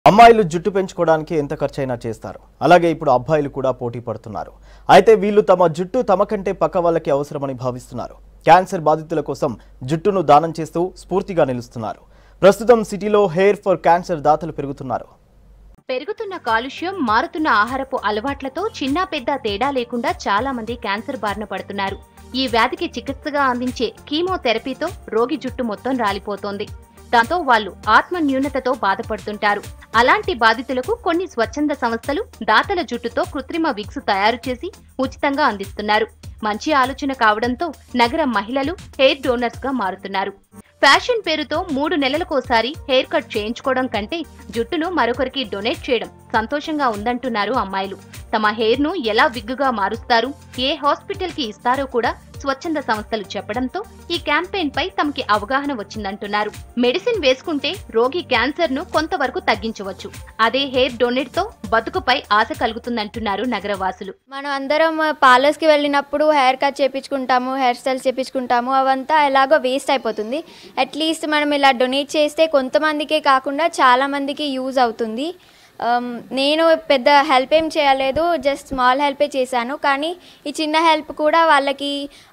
అమ్మాయిలు జుట్టు పెంచుకోవడానికి ఎంత ఖర్చైనా చేస్తారు అలాగే ఇప్పుడు అబ్బాయిలు కూడా పోటీ పడుతున్నారు అయితే వీళ్ళు తమ జుట్టు తమ కంటే పక్క వాళ్ళకి అవసరమని భావిస్తున్నారు క్యాన్సర్ బాధితుల కోసం జుట్టును దానం చేస్తూ స్ఫూర్తిగా నిలుస్తున్నారు ప్రస్తుతం సిటీలో హెయిర్ ఫర్ క్యాన్సర్ దాతలు పెరుగుతున్నారు పెరుగుతున్న కాలుష్యం మారుతున్న ఆహారపు అలవాట్లతో చిన్న పెద్ద తేడా లేకుండా చాలా మంది క్యాన్సర్ బారిన పడుతున్నారు ఈ వ్యాధికి చికిత్సగా అందించే కీమోథెరపీతో రోగి జుట్టు మొత్తం రాలిపోతోంది దాంతో వాళ్ళు ఆత్మ న్యూనతతో బాధపడుతుంటారు అలాంటి బాధితులకు కొన్ని స్వచ్ఛంద సంస్థలు దాతల జుట్టుతో కృత్రిమ విగ్స్ తయారు చేసి ఉచితంగా అందిస్తున్నారు మంచి ఆలోచన కావడంతో నగర మహిళలు హెయిర్ డోనర్స్ గా మారుతున్నారు ఫ్యాషన్ పేరుతో మూడు నెలలకోసారి హెయిర్ కట్ చేయించుకోవడం కంటే జుట్టును మరొకరికి డొనేట్ చేయడం సంతోషంగా ఉందంటున్నారు అమ్మాయిలు తమ హెయిర్ ను ఎలా విగ్గుగా మారుస్తారు ఏ హాస్పిటల్ కి ఇస్తారో కూడా స్వచ్ఛంద సంస్థలు చెప్పడంతో ఈ క్యాంపెయిన్ పై తమకి అవగాహన వచ్చిందంటున్నారు మెడిసిన్ వేసుకుంటే రోగి క్యాన్సర్ ను కొంతవరకు తగ్గించవచ్చు అదే హెయిర్ డొనేట్ తో బతుకుపై ఆశ కలుగుతుందంటున్నారు నగరవాసులు మనం అందరం పార్లర్స్కి వెళ్ళినప్పుడు హెయిర్ కట్ చేపించుకుంటాము హెయిర్ స్టైల్స్ చేపించుకుంటాము అవంతా ఎలాగో వేస్ట్ అయిపోతుంది అట్లీస్ట్ మనం ఇలా డొనేట్ చేస్తే కొంతమందికే కాకుండా చాలామందికి యూజ్ అవుతుంది Um, నేను పెద్ద హెల్ప్ ఏం చేయలేదు జస్ట్ స్మాల్ హెల్పే చేశాను కానీ ఈ చిన్న హెల్ప్ కూడా వాళ్ళకి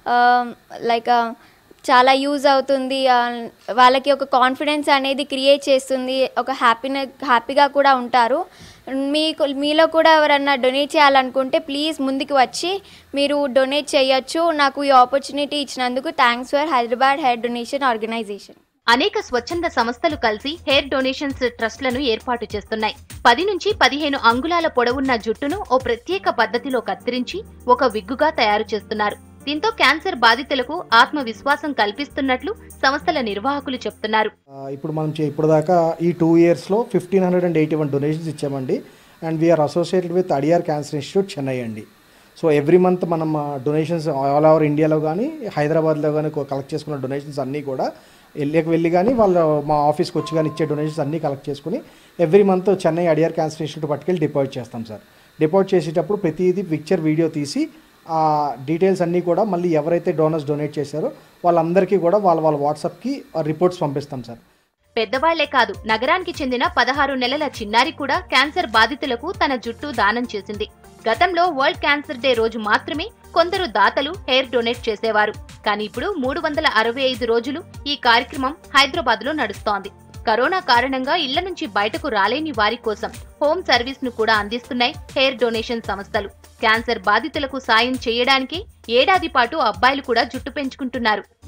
లైక్ చాలా యూజ్ అవుతుంది ఆ, వాళ్ళకి ఒక కాన్ఫిడెన్స్ అనేది క్రియేట్ చేస్తుంది ఒక హ్యాపీనె హ్యాపీగా కూడా ఉంటారు మీకు మీలో కూడా ఎవరన్నా డొనేట్ చేయాలనుకుంటే ప్లీజ్ ముందుకు వచ్చి మీరు డొనేట్ చేయొచ్చు నాకు ఈ ఆపర్చునిటీ ఇచ్చినందుకు thanks for Hyderabad hair donation organization అనేక స్వచ్ఛంద సంస్థలు కలిసి హెయిర్ డొనేషన్స్ ట్రస్ట్లను ఏర్పాటు చేస్తున్నాయి పది నుంచి పదిహేను అంగుళాల పొడవున్న జుట్టును ఓ ప్రత్యేక పద్ధతిలో కత్తిరించి ఒక విగ్గుగా తయారు చేస్తున్నారు దీంతో క్యాన్సర్ బాధితులకు ఆత్మవిశ్వాసం కల్పిస్తున్నట్లు సంస్థల నిర్వాహకులు చెప్తున్నారు ఆ, ఇప్పుడు మనం చే- ఇప్పుడు దాకా ఈ టూ ఇయర్స్లో fifteen hundred and eighty one donations ఇచ్చామండి and we are associated with Adyar cancer institute Chennai అండి సో ఎవ్రీ మంత్ మనం డొనేషన్స్ ఆల్ ఓవర్ ఇండియాలో కానీ హైదరాబాద్లో కానీ కలెక్ట్ చేసుకున్న డొనేషన్స్ అన్నీ కూడా వెళ్ళకి వెళ్ళి కానీ వాళ్ళు మా ఆఫీస్కి వచ్చి కానీ ఇచ్చే డొనేషన్స్ అన్నీ కలెక్ట్ చేసుకుని every month Chennai Adyar cancer institute పట్టుకెళ్ళి డిపాజిట్ చేస్తాం సార్ డిపాజిట్ చేసేటప్పుడు ప్రతిదీ పిక్చర్ వీడియో తీసి ఆ డీటెయిల్స్ అన్నీ కూడా మళ్ళీ ఎవరైతే డోనర్స్ డొనేట్ చేశారో వాళ్ళందరికీ కూడా వాళ్ళ వాళ్ళ వాట్సాప్కి రిపోర్ట్స్ పంపిస్తాం సార్ పెద్దవాళ్లే కాదు నగరానికి చెందిన పదహారు నెలల చిన్నారి కూడా క్యాన్సర్ బాధితులకు తన జుట్టు దానం చేసింది గతంలో వరల్డ్ క్యాన్సర్ డే రోజు మాత్రమే కొందరు దాతలు హెయిర్ డొనేట్ చేసేవారు కానీ ఇప్పుడు మూడు వందల అరవై ఐదు రోజులు ఈ కార్యక్రమం హైదరాబాద్ లో నడుస్తోంది కరోనా కారణంగా ఇళ్ల నుంచి బయటకు రాలేని వారి కోసం హోమ్ సర్వీస్ ను కూడా అందిస్తున్నాయి హెయిర్ డొనేషన్ సంస్థలు క్యాన్సర్ బాధితులకు సాయం చేయడానికి ఏడాది పాటు అబ్బాయిలు కూడా జుట్టు పెంచుకుంటున్నారు